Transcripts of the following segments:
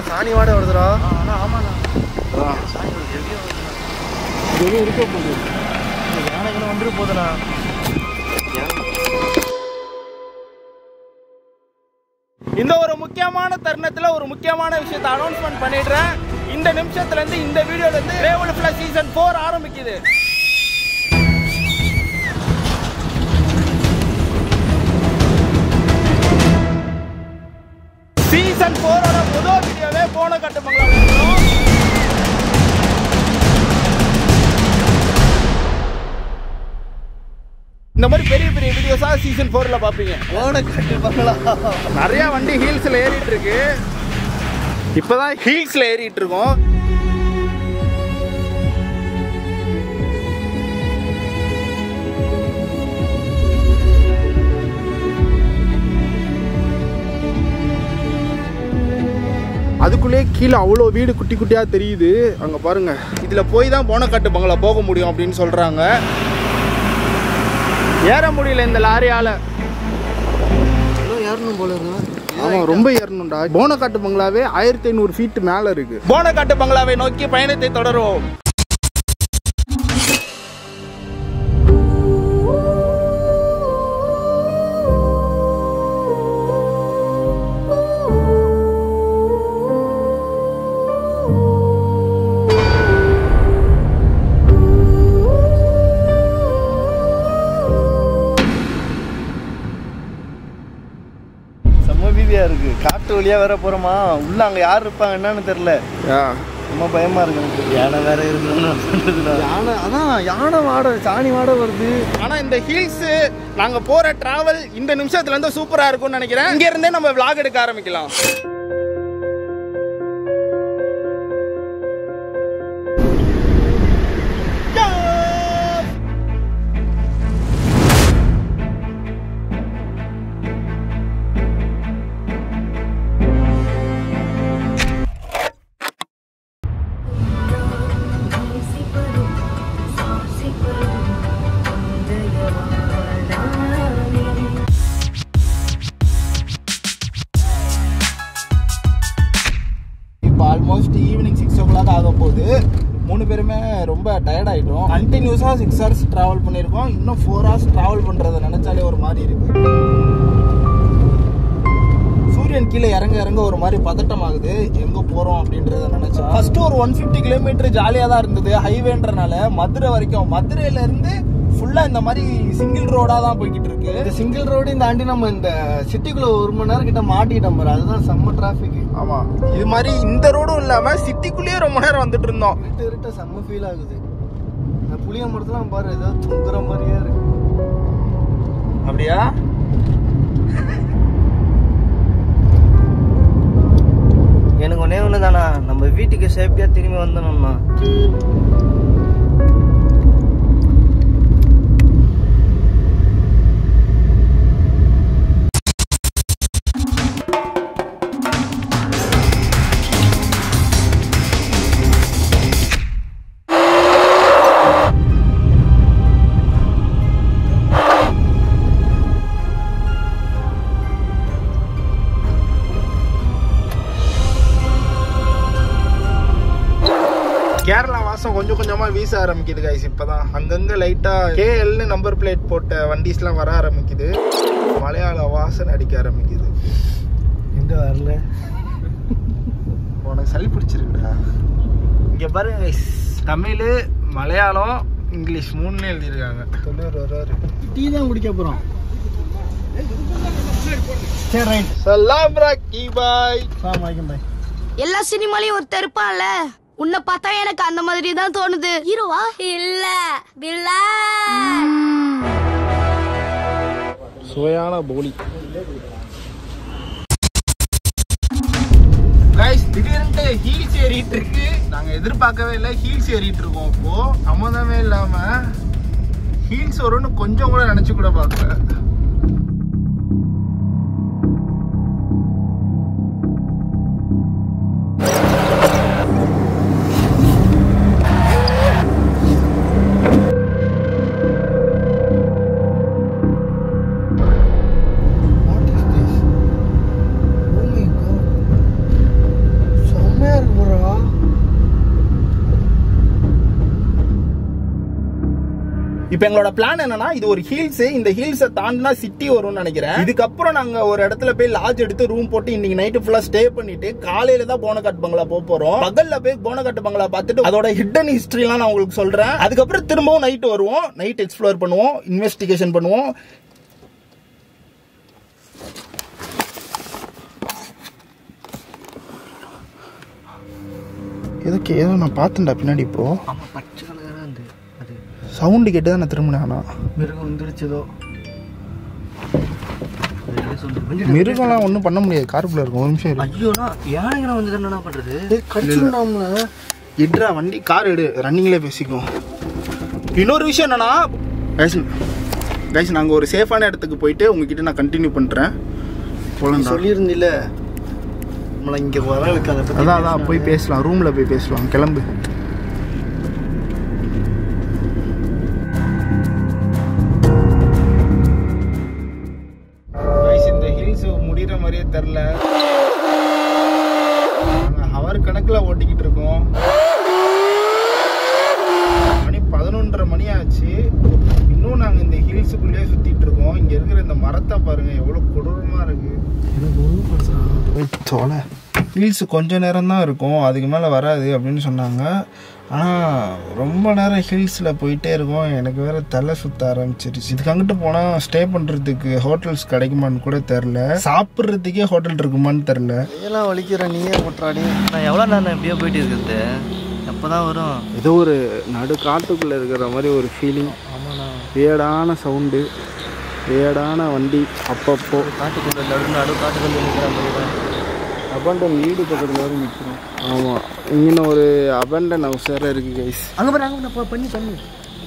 சாணி வாட வருதுடா ஆனால் ஆமாண்ணா அதான். சாணி ஒரு ஹெவியாக வருதுண்ணா எதுவும் இருக்க போகுது இந்த யானைகளும் வந்துட்டு போகுதுண்ணா இந்த ஒரு முக்கியமான தருணத்துல ஒரு முக்கியமான விஷயத்தை அனௌன்ஸ்மெண்ட் பண்ணிடுறேன் இந்த நிமிஷத்துல இருந்து இந்த வீடியோல இருந்து ரேவல் பிளஸ் சீசன் 4 ஆரம்பிக்குது சீசன் 4 ஓட முதல் வீடியோவே போன கட்டுமங்களால இருக்கும் இந்த மாதிரி பெரிய பெரிய வீடியோஸா சீசன் 4ல பாப்பீங்க போன கட்டு பங்களா நிறைய வண்டி ஹீல்ஸ்ல ஏறிட்டு இருக்கு இப்பதான் ஹீல்ஸ்ல ஏறிட்டு இருக்கோம் அதுக்குள்ளே கீழே அவ்வளோ வீடு குட்டி குட்டியாக தெரியுது அங்கே பாருங்க இதில் போய் தான் போனக்காட்டு பங்களா போக முடியும் அப்படின்னு சொல்கிறாங்க ஏற முடியல இந்த லாரியால் இன்னும் ஏறணும் போல இருக்கு ஆமா ரொம்ப ஏறணும்டா போனக்காட்டு பங்களாவே ஆயிரத்தி ஐநூறு ஃபீட் மேல இருக்கு போனக்காட்டு பங்களாவை நோக்கி பயணத்தை தொடரும் செம்ம பீதியா இருக்கு காட்டு வழியா வேற போறோமா உள்ள அங்க யார் இருப்பாங்க என்னன்னு தெரியல ரொம்ப பயமா இருக்கு எனக்கு யானை வேற இருக்குன்னு யானை அதான் யானை வாட சாணி வாட வருது ஆனா இந்த ஹில்ஸ் நாங்க போற டிராவல் இந்த நிமிஷத்துல இருந்து சூப்பரா இருக்கும்னு நினைக்கிறேன் இங்க இருந்தே நம்ம vlog எடுக்க ஆரம்பிக்கலாம் இப்போ almost evening six o'clock ஆக போகுது மூணு பேருமே ரொம்ப டயர்ட் ஆயிட்டோம் கண்டினியூஸாக சிக்ஸ் ஹவர்ஸ் ட்ராவல் பண்ணியிருக்கோம் இன்னும் ஃபோர் ஹவர்ஸ் ட்ராவல் பண்ணுறதை நினச்சாலே ஒரு மாதிரி இருக்கு சூரியன் கீழே இறங்க இறங்க ஒரு மாதிரி பதட்டம் ஆகுது எங்கே போகிறோம் அப்படின்றத நினச்சா ஃபர்ஸ்ட் ஒரு ஒன் ஃபிஃப்டி கிலோமீட்டர் ஜாலியாக தான் இருந்தது ஹைவேன்றனால மதுரை வரைக்கும் மதுரையிலேருந்து ஃபுல்லாக இந்த மாதிரி சிங்கிள் ரோடாக தான் போய்கிட்டு இருக்கு இந்த சிங்கிள் ரோடையும் தாண்டி நம்ம இந்த சிட்டிக்குள்ள ஒரு மணி நேரம் கிட்ட மாட்டிட்டோம் பாரு அதுதான் செம்ம டிராஃபிக் ஆமா இது மாதிரி இந்த ரோடும் இல்லாம சிட்டிக்குள்ளேயே ரொம்ப நேரம் வந்துட்டு இருந்தோம் இருட்டு இருட்ட செம்ம ஃபீல் ஆகுது இந்த புளிய மரத்துலாம் பாரு ஏதோ தொங்குற மாதிரியே இருக்கு அப்படியா எனக்கு ஒன்னே ஒன்று தானா நம்ம வீட்டுக்கு சேஃப்டியாக திரும்பி வந்தோம்னா கேரளா வாசம் கொஞ்சம் கொஞ்சமா வீச ஆரம்பிக்குது கைஸ் இப்பதான் அங்கங்க லைட்டா கேஎல்னு நம்பர் பிளேட் போட்ட வண்டிஸ்லாம் வர ஆரம்பிக்குது மலையாள வாசனை அடிக்க ஆரம்பிக்குது எங்க வரல உனக்கு சளி பிடிச்சிருக்குடா இங்க பாருங்க guys. தமிழ் மலையாளம் இங்கிலீஷ் மூணுன்னு எழுதியிருக்காங்க தொண்ணூறு வராரு டீ தான் குடிக்க போறோம் சரி ரைட் சலாம் ராக்கி பாய் சாம் வாய்க்கும் பாய் எல்லா சினிமாலயும் ஒருத்தர் இருப்பான்ல உன்னை பார்த்தா எனக்கு அந்த மாதிரி தான் தோணுது ஹீரோவா இல்ல பில்லா சுவையான போலி கைஸ் திடீர்னு ஹீல்ஸ் ஏறிட்டு இருக்கு நாங்க எதிர்பார்க்கவே இல்லை ஹீல்ஸ் ஏறிட்டு இருக்கோம் இப்போ சம்மந்தமே இல்லாம ஹீல்ஸ் வரும்னு கொஞ்சம் கூட நினைச்சு கூட பார்க்கல What is this? Oh my god. So இப்போ எங்களோட பிளான் என்னன்னா இது ஒரு ஹில்ஸ் இந்த ஹில்ஸை தாண்டினா சிட்டி வரும்னு நினைக்கிறேன் இதுக்கப்புறம் நாங்க ஒரு இடத்துல போய் லாட்ஜ் எடுத்து ரூம் போட்டு இன்னைக்கு நைட்டு ஃபுல்லா ஸ்டே பண்ணிட்டு காலையில தான் போனகாட் பங்களா போக போறோம் பகல்ல போய் போனகாட் பங்களா பார்த்துட்டு அதோட ஹிடன் ஹிஸ்டரிலாம் நான் உங்களுக்கு சொல்றேன் அதுக்கப்புறம் திரும்பவும் நைட் வருவோம் நைட் எக்ஸ்ப்ளோர் பண்ணுவோம் இன்வெஸ்டிகேஷன் பண்ணுவோம் எதுக்கு ஏதோ நான் பார்த்தேன்டா பின்னாடி இப்போ ஆமாம் பச்சை கலராக இருந்து அது சவுண்டு கேட்டு தான் நான் திரும்பினேன் ஆனா மிருகம் வந்துருச்சதோ அது என்ன சொல்றது? மிருகம்லாம் ஒன்றும் பண்ண முடியாது காருக்குள்ள இருக்கும் ஒரு நிமிஷம் இரு. ஐயோண்ணா யானைங்கண்ணா வந்து என்ன பண்ணுறது கடிச்சிருந்தாம்ல எட்ரா வண்டி கார் எடு ரன்னிங்லேயே பேசிக்குவோம் இன்னொரு விஷயம் என்னன்னா கைஸ் கைஸ் நாங்கள் ஒரு சேஃபான இடத்துக்கு போயிட்டு உங்ககிட்ட நான் கண்டினியூ பண்ணுறேன் போலாம் சொல்லியிருந்தில்ல நம்மளை இங்கே வரலுக்கு அதை பற்றி அதான் அதான் போய் பேசலாம் ரூமில் போய் பேசலாம் கிளம்பு இந்த ஹில்ஸ் முடிகிற மாதிரியே தெரில ஹவர் கணக்கில் ஓட்டிக்கிட்டு இருக்கோம் மணி பதினொன்றரை மணி ஆச்சு இன்னும் நாங்கள் இந்த ஹில்ஸுக்குள்ளேயே சுற்றிட்டு இருக்கோம் இங்கே இருக்கிற இந்த மரத்தை பாருங்க எவ்வளோ கொடூரமாக இருக்கு தொலை ஹீல்ஸ் கொஞ்ச நேரம் தான் இருக்கும் அதுக்கு மேலே வராது அப்படின்னு சொன்னாங்க ஆனால் ரொம்ப நேரம் ஹில்ஸில் போயிட்டே இருக்கோம் எனக்கு வேற தலை சுத்த ஆரம்பிச்சிருச்சு இதுக்கு அங்கிட்டு போனால் ஸ்டே பண்ணுறதுக்கு ஹோட்டல்ஸ் கிடைக்குமான்னு கூட தெரில சாப்பிட்றதுக்கே ஹோட்டல் இருக்குமான்னு தெரில கையெல்லாம் வலிக்கிற நீயே போட்டுறாடி நான் எவ்வளோ நேரம் எப்படியோ போயிட்டு இருக்குது எப்போ தான் வரும் ஏதோ ஒரு நடு காட்டுக்குள்ளே இருக்கிற மாதிரி ஒரு ஃபீலிங் ஆமாண்ணா வேடான சவுண்டு வேடான வண்டி அப்பப்போ காட்டுக்குள்ள நடு நடு காட்டுக்குள்ள நிற்கிற மாதிரி தான் அபண்டன் வீடு பக்கத்தில் வரை நிற்கிறோம் ஆமாம் இங்கே ஒரு அபண்டன் ஹவுஸ் வேறு இருக்குது கைஸ் அங்கே பாரு அங்கே பாரு, பண்ணி பண்ணி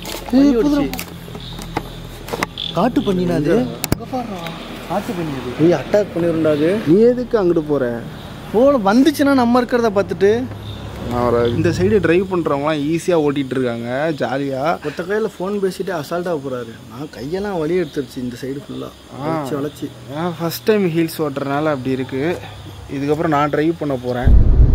காட்டு பண்ணினா அது காட்டு பண்ணி அது நீ அட்டாக் பண்ணிருந்தா அது நீ எதுக்கு அங்கிட்டு போகிற போல வந்துச்சுன்னா நம்ம இருக்கிறத பார்த்துட்டு நான் ஒரு இந்த சைடு டிரைவ் பண்ணுறவங்களாம் ஈஸியாக ஓட்டிகிட்டு இருக்காங்க ஜாலியாக ஒத்த கையில் ஃபோன் பேசிட்டு அசால்ட்டாக போகிறாரு நான் கையெல்லாம் வலி எடுத்துருச்சு இந்த சைடு ஃபுல்லாக வளைச்சி வளைச்சி நான் ஃபஸ்ட் டைம் ஹீல்ஸ் ஓட்டுறதுனால அப்படி இருக்குது இதுக்கப்புறம் நான் டிரைவ் பண்ண போகிறேன்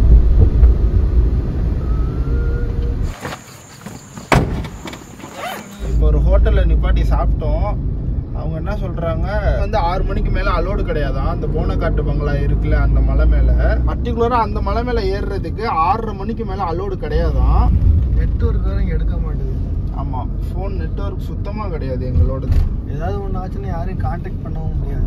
இப்போ ஒரு ஹோட்டலில் நிப்பாட்டி சாப்பிட்டோம் அவங்க என்ன சொல்கிறாங்க வந்து ஆறு மணிக்கு மேலே அலோடு கிடையாதான் அந்த போனக்காட்டு பங்களா இருக்குல்ல அந்த மலை மேலே பர்டிகுலராக அந்த மலை மேலே ஏறுறதுக்கு ஆறரை மணிக்கு மேலே அலோடு கிடையாதான் நெட்ஒர்க் வேறு இங்கே எடுக்க மாட்டேது ஆமாம் ஃபோன் நெட்ஒர்க் சுத்தமாக கிடையாது எங்களோடது ஏதாவது ஒன்று ஆச்சுன்னா யாரையும் காண்டாக்ட் பண்ணவும் முடியாது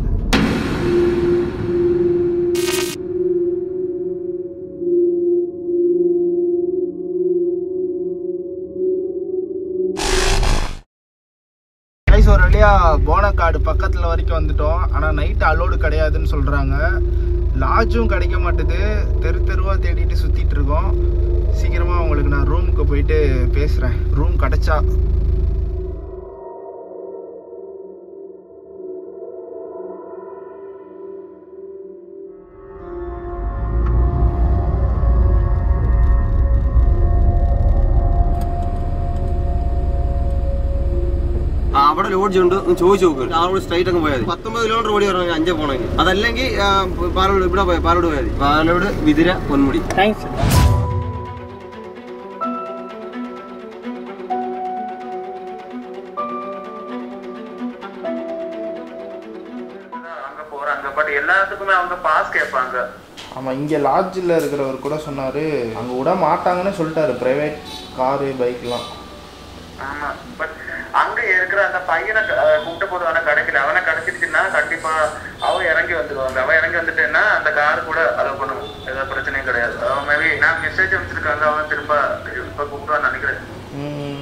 கைஸ் ஒரு வழியா போனக்காடு பக்கத்தில் வரைக்கும் வந்துட்டோம் ஆனால் நைட் அலோடு கிடையாதுன்னு சொல்கிறாங்க லாட்ஜும் கிடைக்க மாட்டுது தெரு தெருவாக தேடிட்டு சுற்றிட்டு இருக்கோம் சீக்கிரமாக உங்களுக்கு நான் ரூமுக்கு போயிட்டு பேசுகிறேன் ரூம் கிடைச்சா ആ, അവിടെ ലോഡ്ജ് ഉണ്ട് ഒന്ന് ചോദിച്ചു നോക്ക് അവിടെ സ്ട്രൈറ്റ് അങ്ങ് പോയാൽ മതി പത്തൊമ്പത് കിലോമീറ്റർ ഓടി വരണം അഞ്ചേ പോണെങ്കിൽ അതല്ലെങ്കിൽ ആ, പാലോട് ഇവിടെ പോയാൽ പാലോട് പോയാൽ മതി പാലോട് വിതിര പൊന്മുടി தேங்க்ஸ் அங்க போறாங்க பட் எல்லாத்துக்குமே அவங்க பாஸ் கேட்பாங்க ஆமாம் இங்கே லாட்ஜில் இருக்கிறவர் கூட சொன்னார் அங்கே விட மாட்டாங்கன்னு சொல்லிட்டாரு ப்ரைவேட் காரு பைக்லாம் ஆமா பட் அங்க இருக்கிற அந்த பையனை அஹ், கூப்பிட்டு போது அவனை கிடைக்கல அவனை கிடைச்சிருச்சுன்னா கண்டிப்பா அவன் இறங்கி வந்துடுவாங்க அவன் இறங்கி வந்துட்டேன்னா அந்த கார் கூட அதை பண்ணும் ஏதாவது பிரச்சனையும் கிடையாது அவன் மேபி நான் மெசேஜ் அமைச்சிருக்காங்க அவன் திரும்ப இப்ப கூப்பிடுவான்னு நினைக்கிறேன் ம்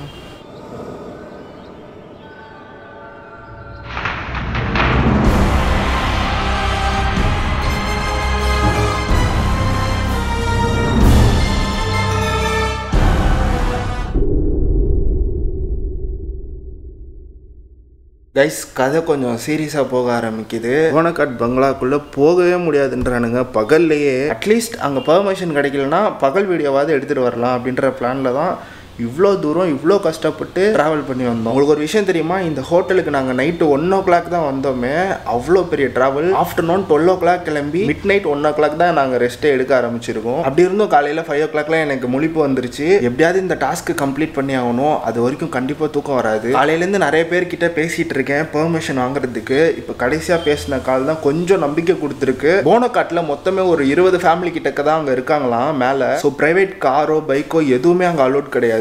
கைஸ் கதை கொஞ்சம் சீரியஸாக போக ஆரம்பிக்குது ஓனக்காட் பங்களாக்குள்ளே போகவே முடியாதுன்றானுங்க பகல்லையே அட்லீஸ்ட் அங்கே பெர்மிஷன் கிடைக்கலனா பகல் வீடியோவாவது எடுத்துகிட்டு வரலாம் அப்படின்ற பிளானில் தான் இவ்வளோ தூரம் இவ்வளோ கஷ்டப்பட்டு ட்ராவல் பண்ணி வந்தோம் உங்களுக்கு ஒரு விஷயம் தெரியுமா இந்த ஹோட்டலுக்கு நாங்கள் நைட்டு ஒன் ஓ கிளாக் தான் வந்தோமே அவ்வளோ பெரிய travel afternoon twelve o'clock கிளம்பி midnight one o'clock தான் நாங்கள் ரெஸ்ட்டே எடுக்க ஆரம்பிச்சிருக்கோம் அப்படி இருந்தும் காலையில் ஃபைவ் ஓ கிளாக்லாம் எனக்கு முழிப்பு வந்துருச்சு எப்படியாவது இந்த டாஸ்க்கு கம்ப்ளீட் பண்ணி ஆகணும் அது வரைக்கும் கண்டிப்பாக தூக்கம் வராது காலையிலேருந்து நிறைய பேர்கிட்ட பேசிகிட்டு இருக்கேன் பெர்மிஷன் வாங்குறதுக்கு இப்போ கடைசியாக பேசின கால் தான் கொஞ்சம் நம்பிக்கை கொடுத்துருக்கு போனக்காட்டில் மொத்தமே ஒரு இருபது ஃபேமிலி கிட்டக்க தான் அங்கே இருக்காங்களாம் மேலே ஸோ ப்ரைவேட் காரோ பைக்கோ எதுவுமே அங்கே அலோட் கிடையாது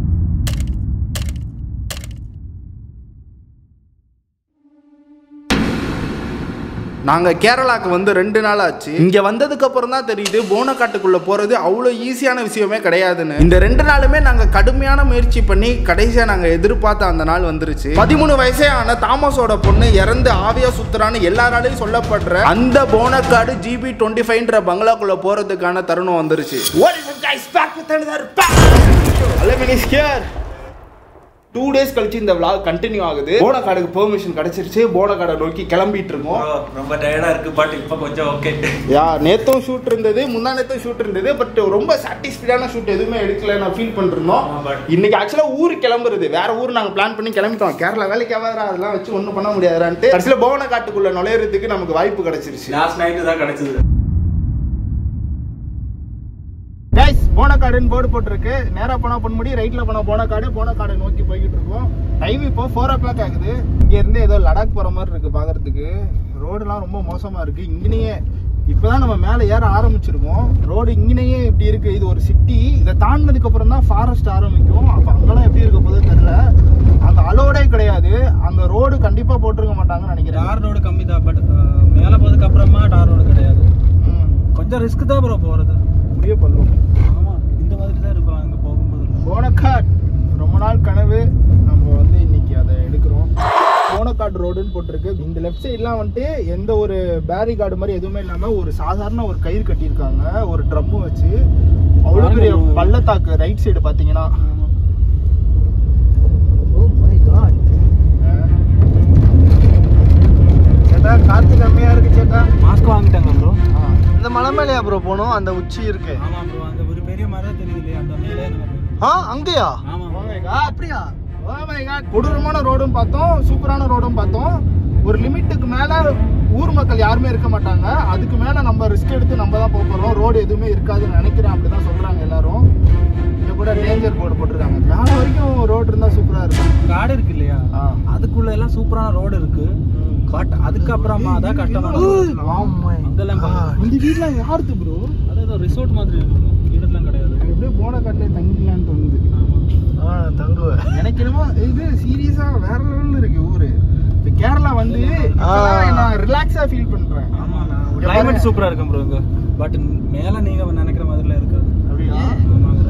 நாங்கள் கேரளாக்கு வந்து ரெண்டு நாள் ஆச்சு இங்கே வந்ததுக்கு அப்புறம் தான் தெரியுது போனக்காட்டுக்குள்ளே போகிறது அவ்வளோ ஈஸியான விஷயமே கிடையாதுன்னு இந்த ரெண்டு நாளுமே நாங்கள் கடுமையான முயற்சி பண்ணி கடைசியாக நாங்கள் எதிர்பார்த்த அந்த நாள் வந்துருச்சு பதிமூணு வயசே ஆன தாமஸோட பொண்ணு இறந்து ஆவியா சுத்துறான்னு எல்லாராலையும் சொல்லப்படுற அந்த போனக்காடு ஜிபி டுவெண்ட்டி ஃபைவ்ன்ற பங்களாக்குள்ளே போகிறதுக்கான தருணம் வந்துருச்சு What is it guys back with another pack? Hello, Minister. Two days கழிச்சு இந்த vlog கண்டினியூ ஆகுது போனக்காடுக்கு பெர்மிஷன் கிடைச்சிருச்சு போனக்காடை நோக்கி கிளம்பிட்டு இருக்கோம் ரொம்ப டயர்டா இருக்கு பட் இப்போ கொஞ்சம் ஓகே யா நேத்தும் ஷூட் இருந்தது முந்தா நேத்தும் ஷூட் இருந்தது பட் ரொம்ப சாட்டிஸ்ஃபைடான ஷூட் எதுவுமே எடுக்கல நான் ஃபீல் பண்ணிருந்தோம் ஆமா, but- இன்னைக்கு ஆக்சுவலா ஊருக்கு கிளம்புறது வேற ஊர் நாங்க பிளான் பண்ணி கிளம்பிட்டோம் கேரளா வேலைக்கு ஆகாதா அதெல்லாம் வச்சு ஒன்றும் பண்ண முடியாதுன்ட்டு கடைசியில் போன காட்டுக்குள்ள நுழையிறதுக்கு நமக்கு வாய்ப்பு கிடைச்சிருச்சு லாஸ்ட் நைட்டு தான் கிடைச்சது கைஸ் போனக்காடுன்னு போர்டு போட்டிருக்கு நேரா போனா பொன்முடி ரைட்ல போனா போனக்காடு போனக்காடு நோக்கி போய்கிட்டு இருக்கோம் டைம் இப்போ ஃபோர் ஓ கிளாக் ஆகுது இங்க இருந்து ஏதோ லடாக் போற மாதிரி இருக்கு பாக்குறதுக்கு ரோடுலாம் ரொம்ப மோசமா இருக்கு இங்கனையே இப்பதான் நம்ம மேல ஏற ஆரம்பிச்சிருக்கோம் ரோடு இங்கனையே இப்படி இருக்கு இது ஒரு சிட்டி இதை தாண்டினதுக்கு அப்புறம் தான் ஃபாரஸ்ட் ஆரம்பிக்கும் அப்ப அங்கெல்லாம் எப்படி இருக்க போதோ தெரியல அந்த அலோடே கிடையாது அந்த ரோடு கண்டிப்பா போட்டிருக்க மாட்டாங்கன்னு நினைக்கிறேன் டார் ரோடு கம்மி தான் பட் மேலே போனதுக்கு அப்புறமா டார் ரோடு கிடையாது ம், கொஞ்சம் ரிஸ்க் தான் ப்ரோ போறது முடிய பல்லும் ஆமா இந்த மாதிரி தான் இருக்கும் அங்க போகும்போது போனக்காட் ரொம்ப நாள் கனவு நம்ம வந்து இன்னைக்கு அதை எடுக்கிறோம் போனக்காட் ரோடுன்னு போட்டிருக்கு இந்த லெஃப்ட் சைட்லாம் வந்துட்டு எந்த ஒரு பேரிகார்டு மாதிரி எதுவுமே இல்லாம ஒரு சாதாரண ஒரு கயிறு கட்டியிருக்காங்க ஒரு ட்ரம்மு வச்சு அவ்வளோ பெரிய பள்ளத்தாக்கு ரைட் சைடு பார்த்தீங்கன்னா சேட்டா காத்து கம்மியா இருக்கு சேட்டா மாஸ்க் வாங்கிட்டாங்க ப்ரோ இந்த மலை மேலையா ப்ரோ போனோம் அந்த உச்சி இருக்கு ஆமா ப்ரோ அந்த ஒரு பெரிய மரம் தெரியுது இல்லையா அந்த மேலே நம்ம போய்- ஆ அங்கேயா ஆமா அப்படியா கொடூரமான ரோடும் பார்த்தோம் சூப்பரான ரோடும் பார்த்தோம் ஒரு லிமிட்டுக்கு மேல ஊர் மக்கள் யாருமே இருக்க மாட்டாங்க அதுக்கு மேல நம்ம ரிஸ்க் எடுத்து நம்ம தான் போக போறோம் ரோடு எதுவுமே இருக்காதுன்னு நினைக்கிறேன் அப்படிதான் சொல்றாங்க எல்லாரும் இங்க கூட டேஞ்சர் போர்டு போட்டிருக்காங்க மேல வரைக்கும் ரோடு இருந்தா சூப்பரா இருக்கும் காடு இருக்கு இல்லையா ஆ. அதுக்குள்ள எல்லாம் சூப்பரான ரோடு இருக்கு பட் அதுக்கப்புறமா தான் கஷ்டமான road. அங்கெல்லாம் பாருங்க. இந்த வீட்லாம் யாருது ப்ரோ அது ஏதோ ரிசோர்ட் மாதிரி இருக்கு bro. வீடெல்லாம் கிடையாது எனக்கு எப்படியே போன காட்டிலே தங்கிக்கலான்னு தோணுது ஆ தங்குவேன் எனக்கு என்னமோ இது சீரியஸா வேற லெவல்ல இருக்கு ஊரு இப்ப கேரளா வந்து இப்பதான் நான் ரிலாக்ஸா ஃபீல் பண்றேன் ஆமா இங்க கிளைமேட் பாருங்க. சூப்பரா இருக்கும் ப்ரோ இங்க பட் மேல நீங்க நினைக்கிற மாதிரிலாம் இருக்காது அப்படியா ஆமா bro.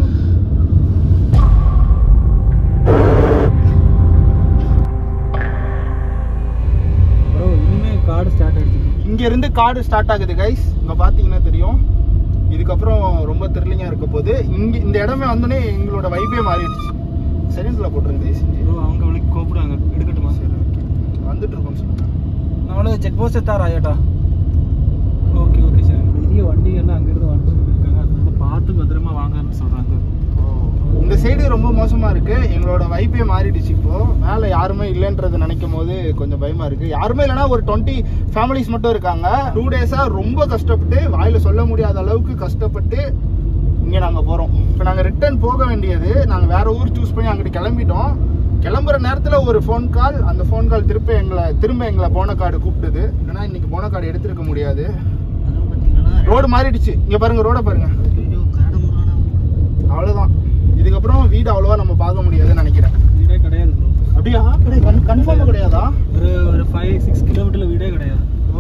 ப்ரோ இனிமே காடு ஸ்டார்ட் ஆயிடுச்சு இங்க இருந்து காடு ஸ்டார்ட் ஆகுது கைஸ் இங்க பாத்தீங்கன்னா தெரியும் இதுக்கப்புறம் ரொம்ப த்ரில்லிங்கா இருக்க போகுது இங்க இந்த இடமே வந்தோடனே எங்களோட வைபே மாறிடுச்சு செகண்ட்ல போட்டுருங்க தயவு செஞ்சு ப்ரோ அவங்க அவளுக்கு கூப்பிடுவாங்க எடுக்கட்டுமா சரி ஓகே வந்துட்டு இருக்கோம் சொல்லுங்க நம்மள செக் போஸ்ட் எத்தார் ஆயாட்டா ஓகே ஓகே சார் பெரிய வண்டி எல்லாம் அங்கிருந்து வந்துட்டு இருக்காங்க அதனால பார்த்து பத்திரமா வாங்கன்னு சொல்றாங்க இந்த சைடு ரொம்ப மோசமா இருக்கு எங்களோட வைப்பே மாறிடுச்சு இப்போ மேல யாருமே இல்லைன்றது நினைக்கும் போது கொஞ்சம் பயமா இருக்கு யாருமே இல்லைன்னா ஒரு டுவெண்ட்டி ஃபேமிலிஸ் மட்டும் இருக்காங்க டூ டேஸா ரொம்ப கஷ்டப்பட்டு வாயில சொல்ல முடியாத அளவுக்கு கஷ்டப்பட்டு இங்க நாங்க போறோம் இப்போ நாங்க ரிட்டர்ன் போக வேண்டியது நாங்க வேற ஊர் சூஸ் பண்ணி அங்கிட்டு கிளம்பிட்டோம் கிளம்புற நேரத்துல ஒரு ஃபோன் கால் அந்த ஃபோன் கால் திரும்ப எங்களை திரும்ப எங்களை போனக்காடு கூப்பிட்டுது ஏன்னா இன்னைக்கு போனக்காடு எடுத்திருக்க முடியாது ரோடு மாறிடுச்சு இங்க பாருங்க ரோட பாருங்க அவ்வளவுதான் இதுக்கப்புறம் வீடு அவ்வளவா நம்ம பார்க்க முடியாதுன்னு நினைக்கிறேன் வீடே கிடையாது ப்ரோ அப்படியா கன்ஃபார்ம் கிடையாதா ஒரு ஒரு ஃபைவ் சிக்ஸ் கிலோமீட்டர்ல வீடே கிடையாது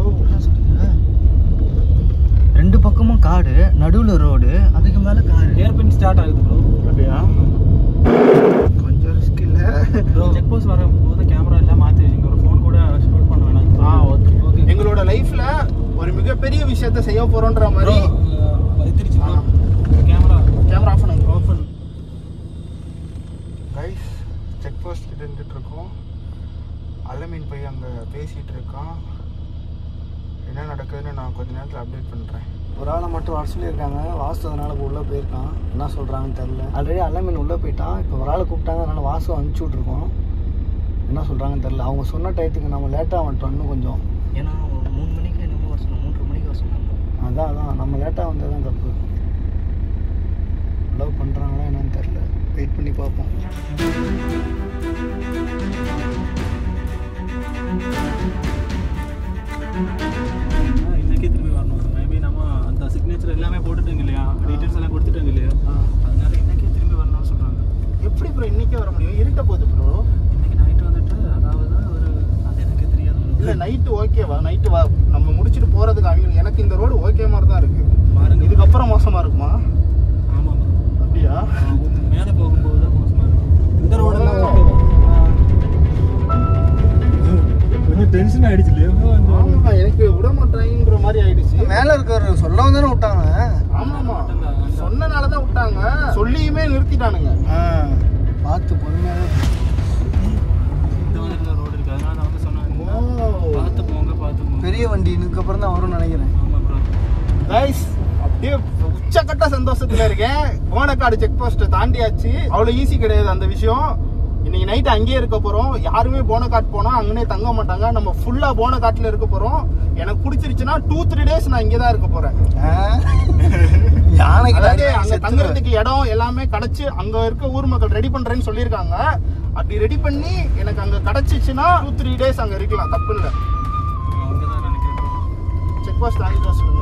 ரெண்டு பக்கமும் காடு நடுவுல ரோடு அதுக்கு மேல காடு ஏர்பின் ஸ்டார்ட் ஆகுது ப்ரோ அப்படியா கொஞ்சம் ரிஸ்க் இல்ல ப்ரோ செக் போஸ்ட் வரும்போது கேமரா எல்லாம் மாற்றி வச்சுங்க ஒரு ஃபோன் கூட ஷூட் பண்ண வேணாம் ஆ ஓகே ஓகே எங்களோட லைஃப்ல ஒரு மிகப்பெரிய விஷயத்த செய்ய போறோன்ற மாதிரி ப்ரோ வைத்திருச்சு ப்ரோ கேமரா கேமரா ஆஃப் பண்ணுங்க ஓப்பன் கைஸ் செக் போஸ்ட் கிட்ட இருந்துட்டு இருக்கோம் அல்லமீன் போய் அங்கே பேசிகிட்டு இருக்கான் என்ன நடக்குதுன்னு நான் கொஞ்ச நேரத்தில் அப்டேட் பண்ணுறேன் ஒரு ஆளை மட்டும் வர சொல்லியிருக்காங்க வாசு அதனால இப்போ உள்ளே போயிருக்கான் என்ன சொல்கிறாங்கன்னு தெரில ஆல்ரெடி அலமீன் உள்ளே போயிட்டான் இப்போ ஒரு ஆளை கூப்பிட்டாங்க அதனால வாசு அனுப்பிச்சி விட்ருக்கோம் என்ன சொல்கிறாங்கன்னு தெரில அவங்க சொன்ன டயத்துக்கு நம்ம லேட்டாக வந்துட்டோம் இன்னும் கொஞ்சம் ஏன்னா ஒரு மூணு மணிக்கு என்னமோ வர சொன்னோம் மூன்றரை மணிக்கு வர சொன்னாங்க அதான் அதான் நம்ம லேட்டாக வந்தது தான் தப்பு லவ் பண்ணுறாங்களா என்னன்னு தெரில வெயிட் பண்ணி பார்ப்போம் இன்னைக்கே திரும்பி வரணும் மேபி நம்ம அந்த சிக்னேச்சர் எல்லாமே போட்டுட்டாங்க இல்லையா டீட்டெயில்ஸ் எல்லாம் கொடுத்துட்டாங்க இல்லையா அதனால இன்னைக்கே திரும்பி வரணும்னு சொல்றாங்க எப்படி ப்ரோ இன்னைக்கே வர முடியும் இருட்ட போகுது ப்ரோ இன்னைக்கு நைட்டு வந்துட்டு அதாவது ஒரு அது எனக்கே தெரியாது ஒரு இல்ல நைட்டு ஓகேவா நைட்டு வா நம்ம முடிச்சுட்டு போறதுக்கு அவங்க எனக்கு இந்த ரோடு ஓகே மாதிரி தான் இருக்கு பாருங்க இதுக்கப்புறம் மோசமா இருக்குமா ஆமாம் அப்படியா மேலே போகும்போது தான் மோசமாக இருக்கும் இந்த ரோடெல்லாம் கொஞ்சம் டென்ஷன் ஆயிடுச்சு இல்லையா ஆமா எனக்கு விட மாட்டாங்கன்ற மாதிரி ஆயிடுச்சு மேலே இருக்கிற சொல்லவும் தானே விட்டாங்க ஆமாமா சொன்னனால தான் விட்டாங்க சொல்லியுமே நிறுத்திட்டானுங்க ஆ பார்த்து பொறுமையாக இந்த மாதிரி ரோடு இருக்கு அதனால நான் வந்து சொன்னேன் பார்த்து போங்க பார்த்து போங்க பெரிய வண்டி இதுக்கப்புறம் தான் வரும்னு நினைக்கிறேன் ஆமாம் ப்ரோ கைஸ் அப்படியே உச்சக்கட்ட சந்தோஷத்துல இருக்கேன் கோணக்காடு செக் போஸ்ட் தாண்டியாச்சு அவ்வளவு ஈஸி கிடையாது அந்த விஷயம் இன்னைக்கு நைட் அங்கேயே இருக்க போறோம் யாருமே போனக்காட் போனா அங்கனே தங்க மாட்டாங்க நம்ம ஃபுல்லா போனக்காட்டுல இருக்க போறோம் எனக்கு பிடிச்சிருச்சுன்னா டூ த்ரீ டேஸ் நான் இங்கே தான் இருக்க போறேன் யானைக்கு அதாவது அங்க தங்குறதுக்கு இடம் எல்லாமே கிடைச்சு அங்க இருக்க ஊர் மக்கள் ரெடி பண்றேன்னு சொல்லியிருக்காங்க அப்படி ரெடி பண்ணி எனக்கு அங்க கிடைச்சிச்சுன்னா டூ த்ரீ டேஸ் அங்க இருக்கலாம் தப்பு இல்லை அங்கே தான் நினைக்கிறேன் bro. செக் போஸ்ட் தாண்டி தான் சொல்லுங்க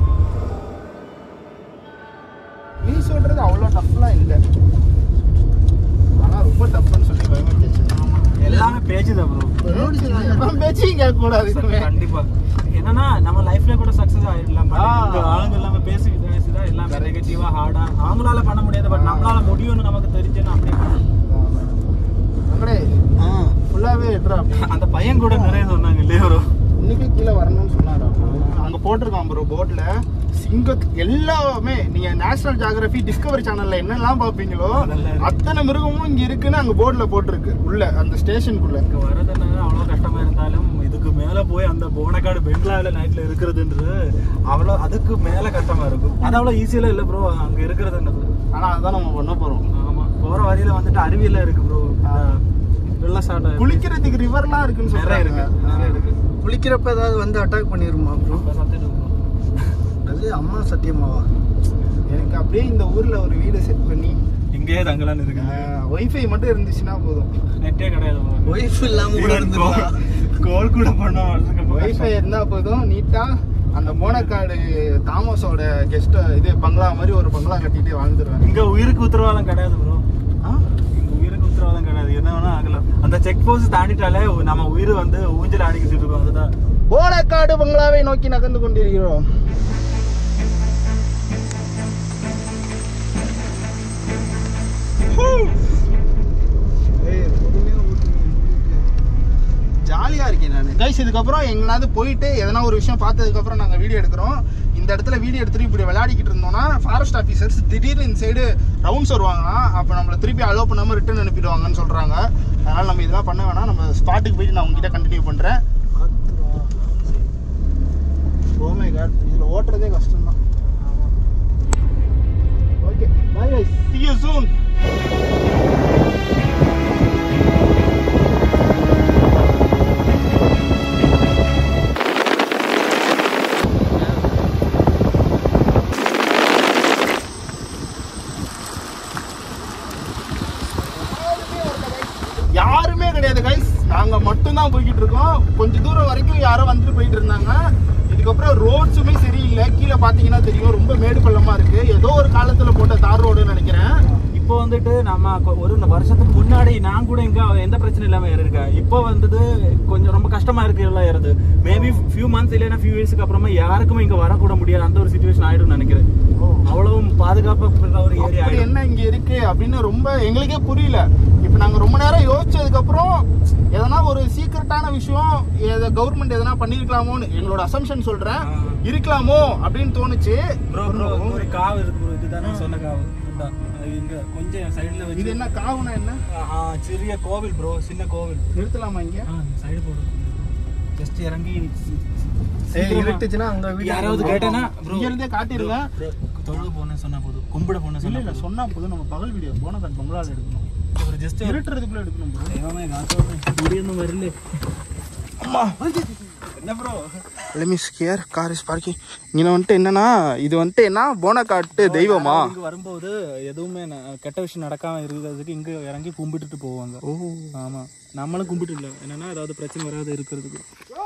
நீ சொல்றது அவ்வளோ டஃப்லாம் இல்லை ஆனா ரொம்ப டஃப்னு சொல்லி பயமுறுத்திச்சு எல்லாமே பேஜ் தான் ப்ரோ எப்பவும் பேச்சையும் கேட்க கூடாது இனிமே. கண்டிப்பா என்னன்னா நம்ம லைஃப்ல கூட சக்சஸ் ஆயிடலாம் But ஆ. இந்த ஆளுங்க எல்லாமே பேசி பேசிதான் எல்லாமே நெகட்டிவா ஹார்டா அவங்களால பண்ண முடியாது பட் நம்மளால முடியும்னு நமக்கு தெரிஞ்சுன்னா அப்படியே பண்ணணும். அங்கடே ஃபுல்லாவே எட்ரா அப்படி அந்த பையன் கூட நிறைய சொன்னாங்க இல்லையா ப்ரோ இன்னைக்கு கீழே வரணும்னு சொன்னாரா அங்க போட்டிருக்கான் ப்ரோ போர்ட்ல சிங்க எல்லாமே நீங்க நேஷனல் ஜியாகிரபி டிஸ்கவரி சேனல்ல என்னெல்லாம் பாப்பீங்களோ அதெல்லாம் இருக்கு. அத்தனை மிருகமும் இங்க இருக்குன்னு அங்க போர்ட்ல போட்டிருக்கு உள்ள அந்த ஸ்டேஷனுக்குள்ள இங்க வரதுனால அவ்வளோ கஷ்டமா இருந்தாலும் இதுக்கு மேல போய் அந்த போனக்காடு பெங்களாவில் நைட்ல இருக்கிறதுன்றது அவ்வளோ அதுக்கு மேல கஷ்டமா இருக்கும் அது அவ்வளோ ஈஸியெல்லாம் இல்லை ப்ரோ அங்க இருக்கிறதுன்றது ஆனா அதான் நம்ம பண்ண போறோம் ஆமா போற வழியில வந்துட்டு அருவியெல்லாம் இருக்கு ப்ரோ வெள்ள ஸ்டார்ட் குளிக்கிறதுக்கு ரிவர்லாம் இருக்குன்னு நிறைய இருக்கு சொல்றாங்க நிறைய இருக்கு குளிக்கிறப்ப ஏதாவது வந்து அட்டாக் பண்ணிருமா ப்ரோ ரொம்ப சத்தியம் bro. அது அம்மா சத்தியமாவா எனக்கு அப்படியே இந்த ஊர்ல ஒரு வீடு செட் பண்ணி இங்கேயே தங்கலான்னு இருக்கு ஒய்ஃபை மட்டும் இருந்துச்சுன்னா போதும் நெட்டே கிடையாது bro. ஒய்ஃப் இல்லாம கூட இருந்துருக்கலாம் கோல் கூட பண்ணோம் அதுக்கு ஒய்ஃபை இருந்தா போதும் நீட்டா அந்த மோனக்காடு தாமஸோட கெஸ்ட் இது பங்களா மாதிரி ஒரு பங்களா கட்டிட்டு வாழ்ந்துருவேன் இங்க உயிருக்கு உத்தரவாதம் கிடையாது ப்ரோ இங்க உயிருக்கு உத்தரவாதம் கிடையாது என்ன வேணா ஆகலாம் அந்த செக் போஸ்ட் தாண்டிட்டாலே நம்ம உயிர் வந்து ஊஞ்சல் ஆடிக்கிட்டு இருக்கோம் அதுதான் போனக்காடு பங்களாவை நோக்கி நகர்ந்து கொண்டிருக்கிறோம் ஜாலியா இருக்கேன் நான் கைஸ் இதுக்கப்புறம் எங்கனாவது போயிட்டு எதனா ஒரு விஷயம் பார்த்ததுக்கு அப்புறம் நாங்க வீடியோ எடுக்கிறோம் இந்த இடத்துல வீடியோ எடுத்துட்டு இப்படி விளையாடிக்கிட்டு இருந்தோம்னா ஃபாரஸ்ட் ஆஃபீஸர்ஸ் திடீர்னு இந்த சைடு ரவுண்ட்ஸ் வருவாங்கன்னா அப்போ நம்மள திருப்பி அலோவ் பண்ணாம ரிட்டர்ன் அனுப்பிடுவாங்கன்னு சொல்றாங்க அதனால நம்ம இதெல்லாம் பண்ண வேணாம் நம்ம ஸ்பாட்டுக்கு போயிட்டு நான் உங்ககிட்ட கண்டினியூ பண்றேன் ஓ மை காட் இதுல ஓட்டுறதே கஷ்டம் தான் okay bye bye see you soon யாருமே கிடையாது கைஸ் நாங்க மட்டும் தான் போய்கிட்டு இருக்கோம் கொஞ்ச தூரம் வரைக்கும் யாரோ வந்துட்டு போயிட்டு இருந்தாங்க இதுக்கப்புறம் ரோட்ஸுமே சரியில்லை கீழே பாத்தீங்கன்னா தெரியும் ரொம்ப மேடு பள்ளமா இருக்கு ஏதோ ஒரு காலத்துல போட்ட தார் ரோடுன்னு நினைக்கிறேன் இப்போ வந்துட்டு நம்ம கொ- ஒரு வருஷத்துக்கு முன்னாடி நான் கூட இங்க எந்த பிரச்சனை இல்லாம ஏறிருக்கேன் இப்போ வந்தது கொஞ்சம் ரொம்ப கஷ்டமா இருக்கு எல்லாம் ஏறது மேபி ஃபியூ மந்த்ஸ் இல்லைன்னா ஃபியூ இயர்ஸ்க்கு அப்புறமா யாருக்குமே இங்க வரக்கூட முடியாது அந்த ஒரு சுச்சுவேஷன் ஆயிடும் நினைக்கிறேன் அவ்வளவும் பாதுகாப்பு ஒரு ஏரியா அப்படி ஆயிடும் என்ன இங்க இருக்கு அப்படின்னு ரொம்ப எங்களுக்கே புரியல இப்போ நாங்க ரொம்ப நேரம் யோசிச்சதுக்கு அப்புறம் எதனா ஒரு சீக்கிரட்டான விஷயம் கவர்மெண்ட் எதனா பண்ணிருக்கலாமோன்னு எங்களோட அசம்ஷன் சொல்றேன் இருக்கலாமோ அப்படின்னு தோணுச்சு ப்ரோ ப்ரோ ஒரு காவு இருக்கு ப்ரோ இதுதான் நான் சொன்ன காவு இதுதான் அது இங்க கொஞ்சம் சைடுல இது வச்சு என்ன காவுனா என்ன ஆ, சிறிய கோவில் ப்ரோ சின்ன கோவில் நிறுத்தலாமா இங்க சைடு போடு ஜஸ்ட் இறங்கி ஏய், இருட்டுச்சுன்னா அங்க வீடு யாராவது கேட்டேன்னா ப்ரோ இங்க இருந்தே காட்டிருங்க தொழுக போனேன்னு சொன்னா போதும் கும்பிட போனேன்னு இல்ல சொன்னா இல்ல சொன்னா போதும் நம்ம பகல் வீடியோ போனகாட் பங்களால எடுக்கணும் ஒரு ஜஸ்ட் இருட்டுறதுக்குள்ள எடுக்கணும் bro. ദൈവമേ കാത്തോട്ടെ കൂടിയൊന്നും വരില്ലേ என்ன ப்ரோ லெமிஸ் கேர் கார் இஸ் பார்க்கிங் இங்கே வந்துட்டு என்னன்னா இது வந்துட்டு என்ன போனக்காட்டு தெய்வமா இங்க வரும்போது எதுவுமே ந- கெட்ட விஷயம் நடக்காம இருக்கிறதுக்கு இங்க இறங்கி கும்பிட்டுட்டு போவாங்க ஓ ஆமா நம்மளும் கும்பிட்டு இல்லை என்னன்னா ஏதாவது பிரச்சனை வராது இருக்கிறதுக்கு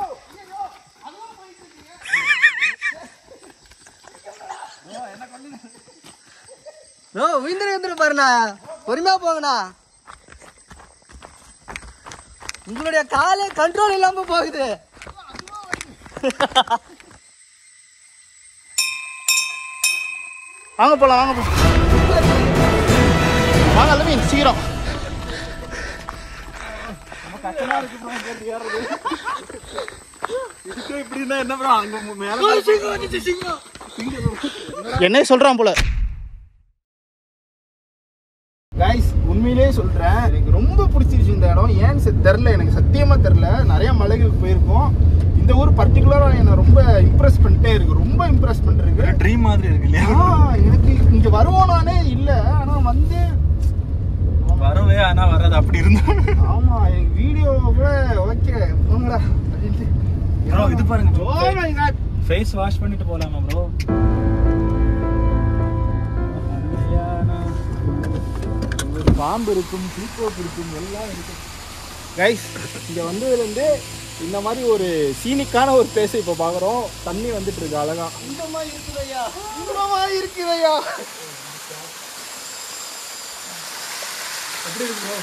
ப்ரோ விழுந்துரு விழுந்துரு பாருண்ணா பொறுமையா போங்கண்ணா உங்களுடைய காலே கண்ட்ரோல் இல்லாம போகுது வாங்க போலாம் வாங்க போலாம் வாங்க லெமின் சீக்கிரம் இதுக்கு இப்படின்னா என்ன ப்ரோ அங்க மேல என்ன சொல்றான் போல கைஸ் உண்மையிலேயே சொல்றேன் எனக்கு ரொம்ப பிடிச்சிருச்சு இந்த இடம் ஏன்னு ச- தெரில எனக்கு சத்தியமா தெரில நிறைய மலைகளுக்கு போயிருக்கோம் இந்த ஊர் பர்டிகுலரா என்னை ரொம்ப இம்ப்ரெஸ் பண்ணிட்டே இருக்கு ரொம்ப இம்ப்ரெஸ் பண்ணிருக்கு ட்ரீம் மாதிரி இருக்கு இல்லையா ஆ, எனக்கு இங்க வருவோனானே இல்ல ஆனா வந்து வரவே ஆனா வராது அப்படி இருந்தா ஆமா எனக்கு வீடியோ கூட ஓகே போங்கடா அப்படின்ட்டு ப்ரோ இது பாருங்க Oh my God. Face wash பண்ணிட்டு போலாமா ப்ரோ பாம்பு இருக்கும் தீக்கோப்பு இருக்கும் எல்லாம் இருக்கும் கைஸ் இங்க வந்ததுலேருந்து இந்த மாதிரி ஒரு சீனிக்கான ஒரு பிளேஸ் இப்போ பார்க்குறோம் தண்ணி வந்துட்டு இருக்கு அழகா இந்த மாதிரி இருக்குதையா இந்த மாதிரி இருக்குதையா எப்படி இருக்கு bro?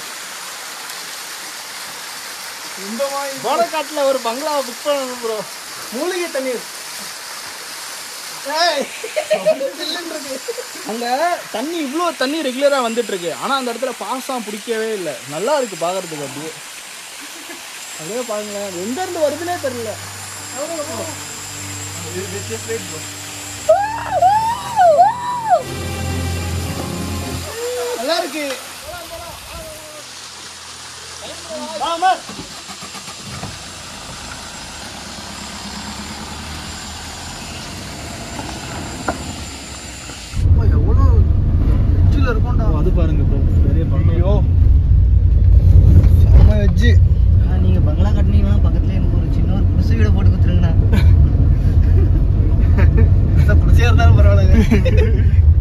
இந்த மாதிரி கோடக்காட்டில் ஒரு பங்களாவை புக் பண்ணணும் ப்ரோ மூலிகை தண்ணீர் ஏய், சில்லுன்னு இருக்கு. அங்க தண்ணி இவ்வளோ தண்ணி ரெகுலரா வந்துட்டு இருக்கு ஆனா அந்த இடத்துல பாசம் பிடிக்கவே இல்லை நல்லா இருக்கு பாக்குறதுக்கு அப்படியே அப்படியே பாருங்களேன் எங்க இருந்து வருதுன்னே தெரியல நல்லா இருக்கு ஆமா எவ்வளோ வெற்றியில் இருக்கும்டா அது பாருங்க ப்ரோ பெரிய ஐயோ செம்ம வச்சு நீங்க பங்களா கட்டினீங்கன்னா பக்கத்துல எனக்கு ஒரு சின்ன ஒரு குடிசை வீடு போட்டு கொடுத்துருங்கண்ணா குடிசையா இருந்தாலும் பரவாயில்லைங்க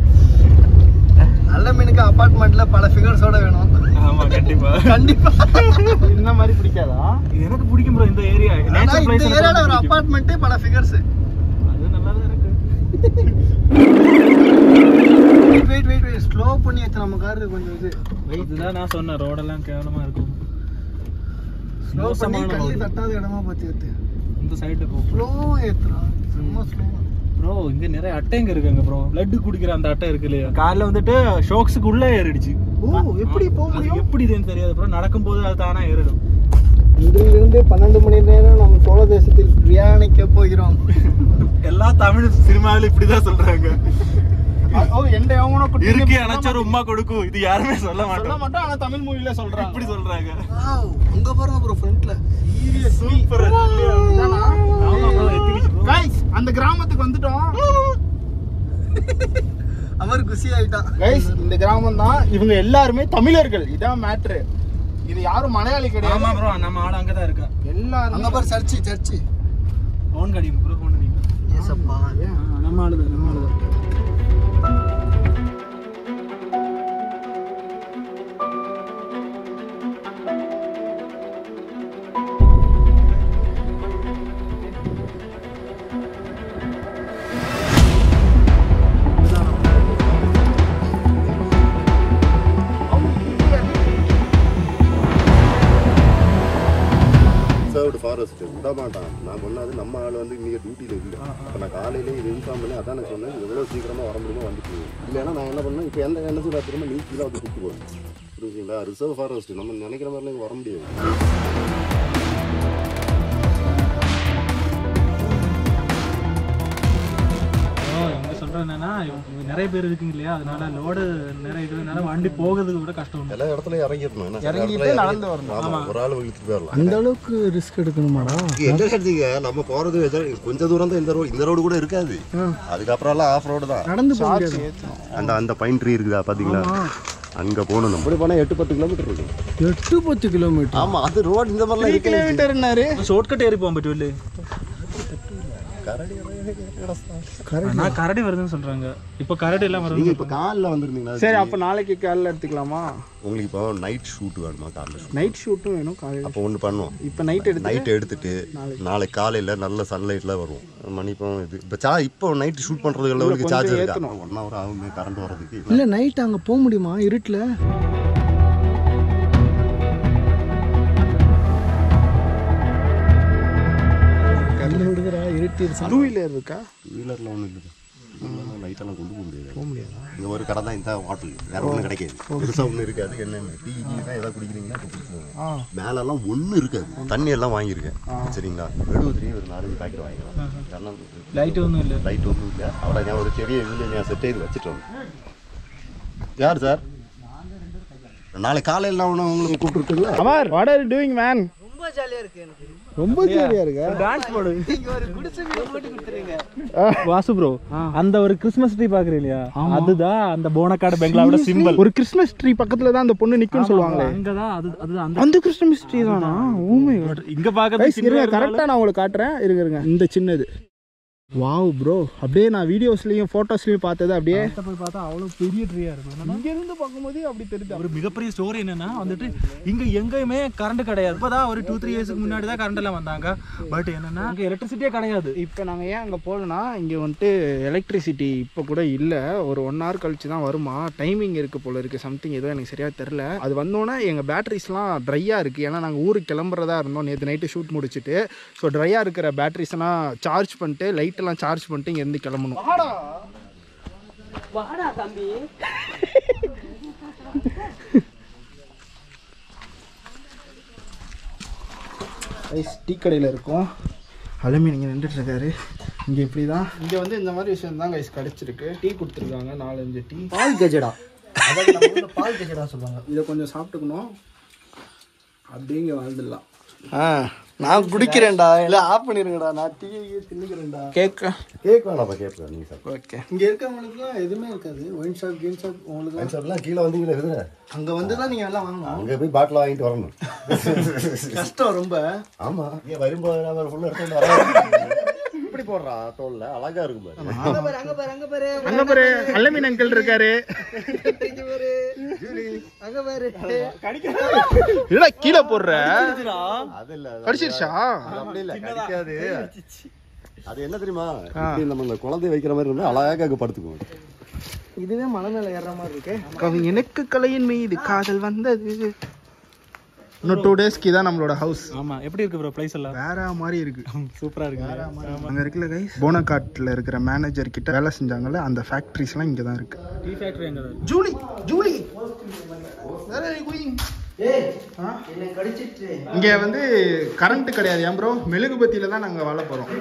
நல்ல மீனுக்கு அபார்ட்மெண்ட்ல பல ஃபிகர்ஸோட வேணும் ஆமா கண்டிப்பா கண்டிப்பா இந்த மாதிரி பிடிக்காதா இது எனக்கு பிடிக்கும் ப்ரோ இந்த ஏரியா ஆனா நேச்சர் இந்த பிளேஸ் ஏரியால ஒரு அபார்ட்மெண்ட் பல ஃபிகர்ஸ் அது நல்லா தான் இருக்கு வெயிட் வெயிட் வெயிட் ஸ்லோ பண்ணி ஏத்து நம்ம கார் கொஞ்சம் இது இதுதான் நான் சொன்னேன் ரோடெல்லாம் கேவலமா இருக்கும் ஸ்லோ பண்ணி மோசமான கல்லு road. தட்டாத இடமா பார்த்து ஏத்து இந்த சைடு போ ஸ்லோ ஏத்துறா செம்ம ஸ்லோ ப்ரோ இங்க நிறைய அட்டைங்க இருக்குங்க ப்ரோ பிளட் குடிக்கிற அந்த அட்டை இருக்கு இல்லையா கார்ல வந்துட்டு ஷோக்ஸுக்கு உள்ள ஏறிடுச்சு ஓ எப்படி போக அது முடியும் எப்படி இதுன்னு தெரியாது ப்ரோ நடக்கும்போது அது தானா ஏறிடும் இங்கிருந்து பன்னெண்டு மணி நேரம் நம்ம சோழ தேசத்தில் பிரயாணிக்க போகிறோம் எல்லா தமிழ் சினிமாவில இப்படிதான் சொல்றாங்க ஓ எந்த எவனோ குட்டி இருக்கு அணைச்சர் உமா கொடுக்கும் இது யாருமே சொல்ல சொல்ல மாட்டோம் மாட்டோம் ஆனா தமிழ் மூவில சொல்றாங்க இப்படி சொல்றாங்க அங்க பாருங்க ப்ரோ ஃப்ரண்ட்ல சூப்பர் இதானா? ஆமா ப்ரோ எத்திரிச்சு ப்ரோ கைஸ் அந்த கிராமத்துக்கு வந்துட்டோம் அவர் குசி ஆயிட்டான் கைஸ் இந்த கிராமம் தான் இவங்க எல்லாருமே தமிழர்கள் இதான் மேட்ரு இது யாரும் மலையாளி ஆமா கிடையாது ப்ரோ நம்ம ஆள் அங்கதான் இருக்கா எல்லாரும் அங்க பாரு சர்ச்சு சர்ச்சு ஓன் கடி ப்ரோ ஓன் கடி ஏசப்பா நம்ம ஆளுதான் நம்ம ஆளுதான் ரிசர்வ்டு ஃபாரஸ்ட் விட மாட்டான் நான் பண்ணாது நம்ம ஆள் வந்து இங்கே டியூட்டியில் இல்லை அப்போ நான் காலையிலே இது இன்ஃபார்ம் பண்ணி அதான் நான் சொன்னேன் எவ்வளோ சீக்கிரமாக வர முடியுமோ வந்துட்டு இல்லைன்னா நான் என்ன பண்ணேன் இப்போ எந்த எண்ணத்துக்கு பார்த்துருமா நீ கீழே வந்து கூப்பிட்டு போகணும் புரிஞ்சுங்களா ரிசர்வ் ஃபாரஸ்ட் நம்ம நினைக்கிற மாதிரிலாம் இங்கே வர முடியாது ஓ இங்க சொல்ற என்னன்னா நிறைய பேர் இருக்கீங்க இல்லையா அதனால லோடு நிறைய இருக்கிறதுனால வண்டி போகிறதுக்கு கூட கஷ்டம் உண்டு. எல்லா இடத்துலயும் இறங்கிடணும் என்ன? சில இறங்கிட்டு இடத்துல நடந்து வரணும். ஆமா ஒரு ஆள் இழுத்துட்டு போயிடலாம் அந்த அளவுக்கு ரிஸ்க் எடுக்கணுமாடா என்ன எடுத்தீங்க நம்ம போறது எதோ- கொஞ்ச தூரம் தான் இந்த ரோடு இந்த ரோடு கூட இருக்காது அதுக்கப்புறம் எல்லாம் ஆஃப் ரோடு தான் நடந்து போக முடியாது அந்த அந்த பைன் ட்ரீ இருக்குதா பாத்தீங்களா அங்க போகணும் நம்ம இப்படி போனா எட்டு பத்து கிலோமீட்டர் இருக்கு எட்டு பத்து கிலோமீட்டர் ஆமா அது ரோடு இந்த மாதிரிலாம் இருக்கு கிலோமீட்டர்னாரு ஷார்ட்கட் ஏறி போக பറ്റുம் நான் கரடி வருதுன்னு சொல்றாங்க இப்போ கரடி எல்லாம் வருது நீங்க இப்ப காலைல வந்திருந்தீங்களா சரி அப்போ நாளைக்கு காலைல எடுத்துக்கலாமா உங்களுக்கு இப்போ நைட் ஷூட் வேணுமா காலைல நைட் ஷூட்டும் வேணும் காலையில் அப்போ ஒன்று பண்ணுவோம் இப்போ நைட் எடுத்து நைட் எடுத்துட்டு நாளைக்கு காலையில நல்ல சன்லைட்ல வருவோம் மணி இப்போ இது இப்போ சா இப்போ நைட் ஷூட் பண்றதுக்கு அளவுக்கு சார்ஜ் இருக்கா ஒன் ஹவர் ஆகும் கரண்ட் வர்றதுக்கு இல்லை நைட் அங்கே போக முடியுமா இருட்டில் கல்ல விடுதுடா இருட்டிடுச்சு டூ வீலர் இருக்கா டூ வீலர்ல ஒன்றும் இல்லை லைட்டெல்லாம் கொண்டு போக முடியாது போக முடியாது இங்கே ஒரு கடை தான் இந்த ஹோட்டல் வேற ஒன்றும் கிடைக்காது பெருசாக ஒன்றும் இருக்காது என்னென்ன டீ கீ தான் எதாவது குடிக்கிறீங்கன்னா இப்போ குடிச்சுக்கோங்க மேலெல்லாம் ஒன்றும் இருக்காது தண்ணி எல்லாம் வாங்கியிருக்கேன் சரிங்களா எழுபதுலேயே ஒரு நாலஞ்சு பாக்கெட் வாங்கிக்கலாம் കാരണം லைட் ஒன்றும் இல்லை ലൈറ്റ് ഒന്നുമില്ല അവിടെ ഞാൻ ഒരു ചെറിയ ഇതിൽ ഞാൻ സെറ്റ് ചെയ്ത് വെച്ചിട്ടുണ്ട് யார் சார் நாளை காலையில் நான் ஒன்று உங்களுக்கு கூப்பிட்டுருக்குல்ல Amar what are doing man ரொம்ப ஜாலியா இருக்கு எனக்கு ரொம்ப ஜாலியா இருக்கு டான்ஸ் போடு வாசு ப்ரோ அந்த ஒரு கிறிஸ்மஸ் ட்ரீ பாக்குறீங்க இல்லையா அதுதான் அந்த போனக்காடு பெங்களாவோட சிம்பிள் ஒரு கிறிஸ்மஸ் ட்ரீ பக்கத்துல தான் அந்த பொண்ணு நிக்கும்னு சொல்லுவாங்களே அங்கதான் அது அதுதான் அந்த அந்த கிறிஸ்மஸ் ட்ரீ தானா ஓமை இங்க பாக்குறது இருங்க கரெக்டா நான் உங்களுக்கு காட்டுறேன் இருங்க இருங்க இந்த சின்னது வாவ் ப்ரோ அப்படியே நான் வீடியோஸ்லயும் போட்டோஸ்லயும் பார்த்தது அப்படியே போய் பார்த்தா அவ்வளவு பெரிய ட்ரீயா இருக்கும் இங்க இருந்து பார்க்கும்போது அப்படி தெரியுது ஒரு மிகப்பெரிய ஸ்டோரி என்னன்னா வந்துட்டு இங்க எங்கேயுமே கரண்ட் கிடையாது இப்பதான் ஒரு டூ த்ரீ இயர்ஸ்க்கு முன்னாடி தான் கரண்ட் எல்லாம் வந்தாங்க பட் என்னன்னா இங்க எலக்ட்ரிசிட்டியே கிடையாது இப்போ நாங்கள் ஏன் அங்கே போகலன்னா இங்கே வந்துட்டு எலக்ட்ரிசிட்டி இப்போ கூட இல்லை ஒரு ஒன் ஹவர் கழிச்சு தான் வருமா டைமிங் இருக்குது போல இருக்குது சம்திங் ஏதோ எனக்கு சரியாக தெரில அது வந்தோன்னே எங்கள் பேட்டரிஸ்லாம் ட்ரையாக இருக்குது ஏன்னா நாங்கள் ஊருக்கு கிளம்புறதா இருந்தோம் நேற்று நைட்டு ஷூட் முடிச்சுட்டு ஸோ ட்ரையாக இருக்கிற பேட்டரிஸ்லாம் சார்ஜ் பண்ணிட்டு லைட்டெல்லாம் சார்ஜ் பண்ணிட்டு இங்கேருந்து கிளம்பணும் ஐஸ் டீ கடையில் இருக்கோம் அலுமின் இங்கே நின்றுட்டுருக்காரு இங்கே இப்படி தான் இங்கே வந்து இந்த மாதிரி விஷயம் தான் கைஸ் கிடச்சிருக்கு டீ கொடுத்துருக்காங்க நாலஞ்சு டீ பால் கஜடா பால் கஜடா சொல்லுவாங்க இதை கொஞ்சம் சாப்பிட்டுக்கணும் அப்படிங்க வாழ்ந்துடலாம் ஆ நான் குடிக்கிறேன்டா இல்லை ஆஃப் பண்ணிருங்கடா நான் டீ தின்னுக்கிறேன்டா கேட்க கேக் வேணாப்பா கேக் வேணும் நீங்கள் சார் ஓகே இங்கே இருக்கவங்களுக்குலாம் எதுவுமே இருக்காது ஒயின் ஷாப் கேம் ஷாப் உங்களுக்கு சார்லாம் கீழே வந்தீங்களா இருக்குதுல அங்கே வந்து தான் நீங்கள் எல்லாம் வாங்கணும் அங்கே போய் பாட்டில் வாங்கிட்டு வரணும் கஷ்டம் ரொம்ப ஆமாம் இங்கே வரும்போது நான் ஃபுல்லாக எடுத்து வரேன் இப்படி போடுறா தோல்ல அழகா இருக்கும் பாரு அங்கே பாரு அல்லமீன் அங்கிள் இருக்காரு இல்ல கீழே போடுற அது இல்ல அது கடிச்சிருச்சா அது அப்படி இல்ல கடிக்காது அது என்ன தெரியுமா இப்படி நம்ம இந்த குழந்தை வைக்கிற மாதிரி இருந்தா அழகா அங்க படுத்துக்குவோம் இதுவே மலை மேல ஏற மாதிரி இருக்கு கவி எனக்கு கலையின் மீது காதல் வந்தது இன்னும் டூ டேஸ்க்கு தான் நம்மளோட ஹவுஸ் ஆமா எப்படி இருக்கு ப்ரோ பிளேஸ் எல்லாம் வேற மாதிரி இருக்கு சூப்பரா இருக்கு அங்க இருக்குல்ல கைஸ் போனகாட்ல இருக்கிற மேனேஜர் கிட்ட வேலை செஞ்சாங்கல்ல அந்த ஃபேக்டரிஸ்லாம் இங்க தான் இருக்கு டீ ஃபேக்டரி எங்க ஜூலி ஜூலி இங்க வந்து கரண்ட் கிடையாது ஏன் ப்ரோ மெழுகுபத்தியில தான் நாங்க வாழ போறோம்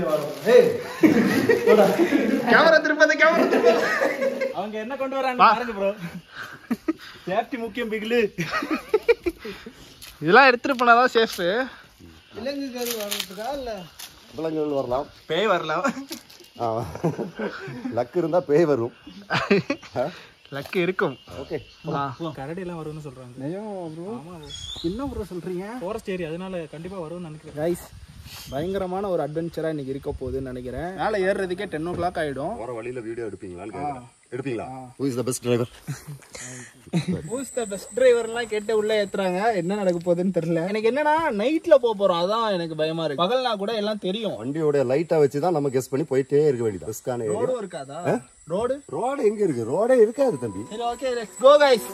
கேமரா திருப்பது கேமரா திருப்பது அவங்க என்ன கொண்டு வராங்க பாருங்க ப்ரோ சேஃப்டி முக்கியம் பிகிலு இதெல்லாம் எடுத்துட்டு போனாதான் சேஃப் விலங்குகள் வரலாம் பேய் வரலாம் லக்கு இருந்தா பேய் வரும் லக்கு இருக்கும் ஓகே கரடி எல்லாம் வரும்னு சொல்றாங்க என்ன ப்ரோ சொல்றீங்க ஃபாரஸ்ட் ஏரியா அதனால கண்டிப்பா வரும்னு நினைக்கிறேன் கைஸ் பயங்கரமான ஒரு அட்வென்ச்சரா இன்னைக்கு இருக்க போகுதுன்னு நினைக்கிறேன் மேலே ஏறுறதுக்கே டென் ஓ கிளாக் ஆயிடும் போற வழியில வீடியோ எடுப்பீங்களான்னு கேக்குறேன். எடுப்பீங்களா who is the best driver who's the best டிரைவர்லாம் கேட்டு உள்ள ஏத்துறாங்க என்ன நடக்க போகுதுன்னு தெரியல எனக்கு என்னன்னா நைட்ல போக போறோம் அதான் எனக்கு பயமா இருக்கு பகல்னா கூட எல்லாம் தெரியும் வண்டியோட லைட்டா வச்சு தான் நம்ம கெஸ் பண்ணி போயிட்டே இருக்க வேண்டியது ரிஸ்கான ஏரியா ரோடும் இருக்காதா ரோடு ரோடு எங்க இருக்கு ரோடே இருக்காது தம்பி சரி ஓகே லெட்ஸ் கோ கைஸ்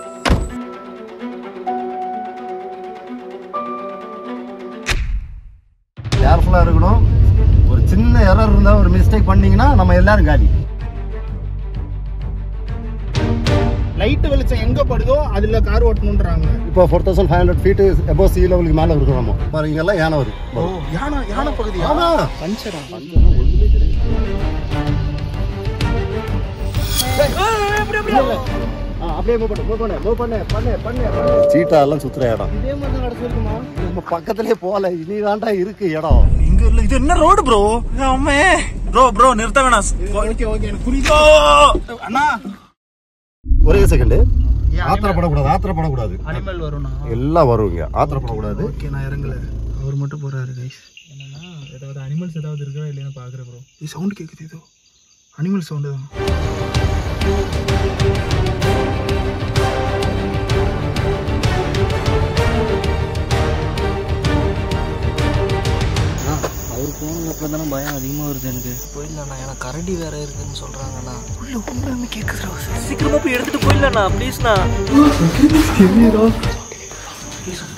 கேர்ஃபுல்லா இருக்கணும் ஒரு சின்ன எரர் இருந்தா ஒரு மிஸ்டேக் பண்ணீங்கன்னா நம்ம எல்லாரும் காலி லைட் வெளிச்சம் எங்க படுதோ அதுல கார் ஓட்டணும்ன்றாங்க இப்போ four thousand five hundred feet above sea லெவலுக்கு மேலே இருக்கும் நம்ம பாருங்க இங்கெல்லாம் யானை வரும் ஓ யானை யானை பகுதியா ஆமா பஞ்சரா அப்படியே மூவ் பண்ணு மூவ் பண்ணு மூவ் பண்ணு பண்ணு பண்ணு சீட்டா எல்லாம் சுத்துற இடம் இதே மாதிரி தான் கடைசி இருக்குமா நம்ம பக்கத்துலயே போல இனி தாண்டா இருக்கு இடம் இங்க இல்ல இது என்ன ரோடு ப்ரோ அம்மே ப்ரோ ப்ரோ நிறுத்த வேணாம் ஓகே ஓகே எனக்கு புரியுது அண்ணா ஒரே செகண்ட் ஆத்திரப்படக்கூடாது ஆத்திரப்படக்கூடாது அனிமல் வரும்னா எல்லாம் வருவீங்க ஆத்திரப்படக்கூடாது ஓகே நான் இறங்கல அவர் மட்டும் போறாரு கைஸ் என்னன்னா ஏதாவது அனிமல்ஸ் ஏதாவது இருக்கா இல்லையான்னு பாக்குறேன் ப்ரோ இது சவுண்ட் கேக்குது ஏதோ அனிமல் சவுண்டு தான் அவர் போனதுக்கு அப்புறம் தானே பயம் அதிகமாக வருது எனக்கு போயிடலாண்ணா எனக்கு கரடி வேற இருக்குன்னு சொல்றாங்கண்ணா சீக்கிரமா போய் எடுத்துட்டு போயிடலாண்ணா ப்ளீஸ்ண்ணா